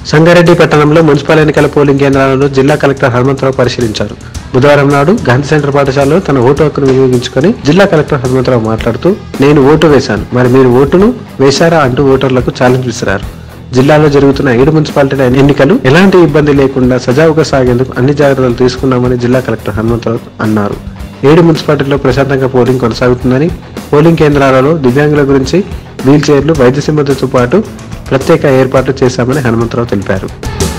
సంగారెడ్డి పట్టణంలో మున్సిపల్ ఎన్నికల పోలింగ్ కేంద్రాలను జిల్లా కలెక్టర్ హనుమంతరావు పరిశీలించారు బుధవారం నాడు గాంధీ సెంటర్ పాఠశాలలో తన ఓటు హక్కును వినియోగించుకొని జిల్లా కలెక్టర్ హనుమంతరావు మాట్లాడుతూ నేను ఓటు వేశాను మరి మీరు ఓటును వేశారా అంటూ ఓటర్లకు ఛాలెంజ్ విసిరారు జిల్లాలో జరుగుతున్న ఏడు మున్సిపాలిటీల ఎన్నికలు ఎలాంటి ఇబ్బంది లేకుండా సజావుగా సాగేందుకు అన్ని జాగ్రత్తలు తీసుకున్నామని జిల్లా కలెక్టర్ హనుమంతరావు అన్నారు ఏడు మున్సిపాలిటీల్లో ప్రశాంతంగా పోలింగ్ కొనసాగుతుందని పోలింగ్ కేంద్రాలలో దివ్యాంగుల గురించి వీల్ చైర్లు వైద్య సిబ్బందితో పాటు ప్రత్యేక ఏర్పాట్లు చేశామని హనుమంతరావు తెలిపారు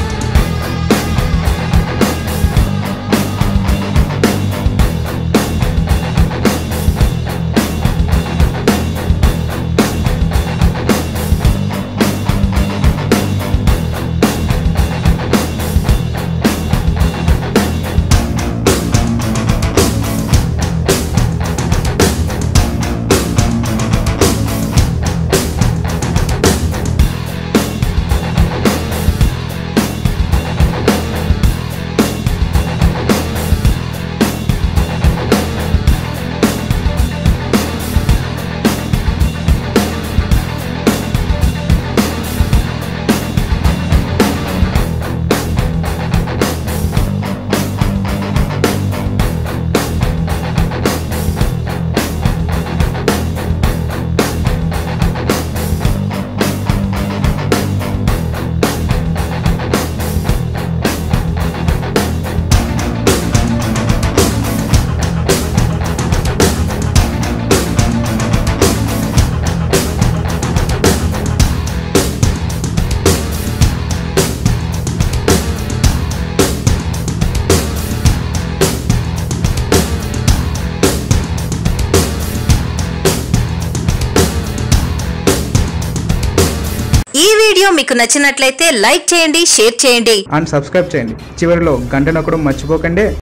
ఈ వీడియో మీకు నచ్చినట్లయితే లైక్ చేయండి షేర్ చేయండి అండ్ సబ్స్క్రైబ్ చేయండి చివరిలో గంట నొక్కడం మర్చిపోకండి